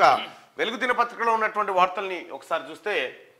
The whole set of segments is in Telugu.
వెలుగు దినపత్రికలో ఉన్నటువంటి వార్తల్ని ఒకసారి చూస్తే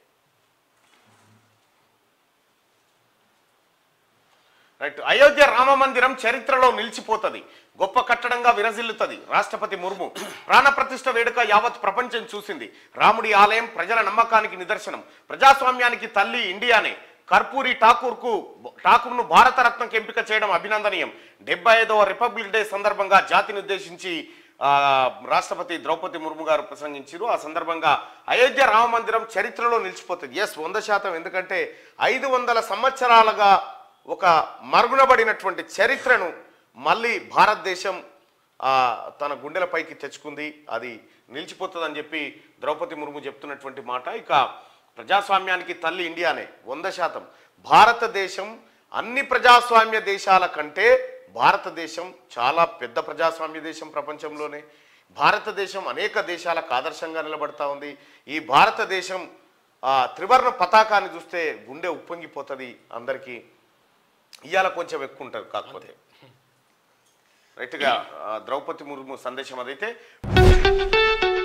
రైట్ అయోధ్య రామ మందిరం చరిత్రలో నిలిచిపోతది గొప్ప కట్టడంగా విరజిల్లుతుంది రాష్ట్రపతి ముర్ము ప్రాణప్రతిష్ఠ వేడుక యావత్ ప్రపంచం చూసింది రాముడి ఆలయం ప్రజల నమ్మకానికి నిదర్శనం ప్రజాస్వామ్యానికి తల్లి ఇండియానే కర్పూరి ఠాకూర్కు ఠాకూర్ను భారతరత్నకు ఎంపిక చేయడం అభినందనీయం డెబ్బై ఐదవ రిపబ్లిక్ డే సందర్భంగా జాతిని ఉద్దేశించి ఆ, రాష్ట్రపతి ద్రౌపది ముర్ము గారు ప్రసంగించారు ఆ సందర్భంగా అయోధ్య రామ మందిరం చరిత్రలో నిలిచిపోతుంది ఎస్ వంద శాతం ఎందుకంటే ఐదు వందల సంవత్సరాలుగా ఒక మరుగునబడినటువంటి చరిత్రను మళ్ళీ భారతదేశం ఆ, తన గుండెలపైకి తెచ్చుకుంది అది నిలిచిపోతుందని చెప్పి ద్రౌపది ముర్ము చెప్తున్నటువంటి మాట ఇక ప్రజాస్వామ్యానికి తల్లి ఇండియానే వంద శాతం భారతదేశం అన్ని ప్రజాస్వామ్య దేశాల కంటే భారతదేశం చాలా పెద్ద ప్రజాస్వామ్య దేశం ప్రపంచంలోనే భారతదేశం అనేక దేశాలకు ఆదర్శంగా నిలబడతా ఉంది ఈ భారతదేశం ఆ త్రివర్ణ పతాకాన్ని చూస్తే గుండె ఉప్పొంగిపోతుంది అందరికీ ఇవాళ కొంచెం ఎక్కువ ఉంటుంది కాకపోతే రైట్గా ఆ, ద్రౌపది ముర్ము సందేశం అదైతే